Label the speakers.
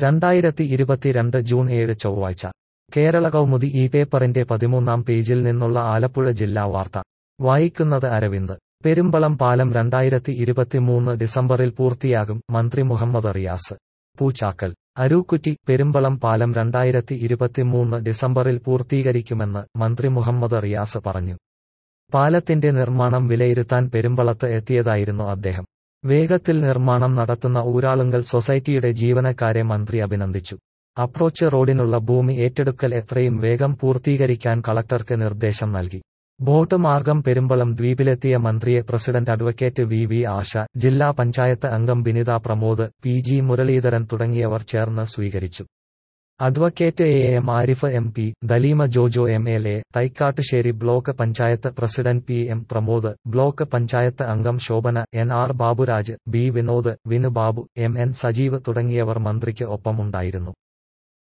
Speaker 1: രണ്ടായിരത്തി ഇരുപത്തിരണ്ട് ജൂൺ ഏഴ് ചൊവ്വാഴ്ച കേരള കൗമുദി ഈ പേപ്പറിന്റെ പതിമൂന്നാം പേജിൽ നിന്നുള്ള ആലപ്പുഴ ജില്ലാ വാർത്ത വായിക്കുന്നത് അരവിന്ദ് പെരുമ്പളം പാലം രണ്ടായിരത്തി ഇരുപത്തിമൂന്ന് ഡിസംബറിൽ പൂർത്തിയാകും മന്ത്രി മുഹമ്മദ് റിയാസ് പൂച്ചാക്കൽ അരൂക്കുറ്റി പെരുമ്പളം പാലം രണ്ടായിരത്തി ഇരുപത്തിമൂന്ന് ഡിസംബറിൽ പൂർത്തീകരിക്കുമെന്ന് മന്ത്രി മുഹമ്മദ് റിയാസ് പറഞ്ഞു പാലത്തിന്റെ നിർമ്മാണം വിലയിരുത്താൻ പെരുമ്പളത്ത് എത്തിയതായിരുന്നു അദ്ദേഹം വേഗത്തിൽ നിർമ്മാണം നടത്തുന്ന ഊരാളുങ്കൽ സൊസൈറ്റിയുടെ ജീവനക്കാരെ മന്ത്രി അഭിനന്ദിച്ചു അപ്രോച്ച് റോഡിനുള്ള ഭൂമി ഏറ്റെടുക്കൽ എത്രയും വേഗം പൂർത്തീകരിക്കാൻ കളക്ടർക്ക് നിർദ്ദേശം നൽകി ബോട്ട് മാർഗം പെരുമ്പളം ദ്വീപിലെത്തിയ മന്ത്രിയെ president advocate V V Asha ജില്ലാ പഞ്ചായത്ത് അംഗം ബിനിത പ്രമോദ് പി ജി മുരളീധരൻ തുടങ്ങിയവർ ചേർന്ന് സ്വീകരിച്ചു advocate A M Arif M P Daleema Jojo M L A Thaikkattussery block panchayat president P M Pramod block panchayat അംഗം Shobhana N R Baburaj B Vinod Vinu Babu M N Sajeev തുടങ്ങിയവർ മന്ത്രിക്ക് ഒപ്പമുണ്ടായിരുന്നു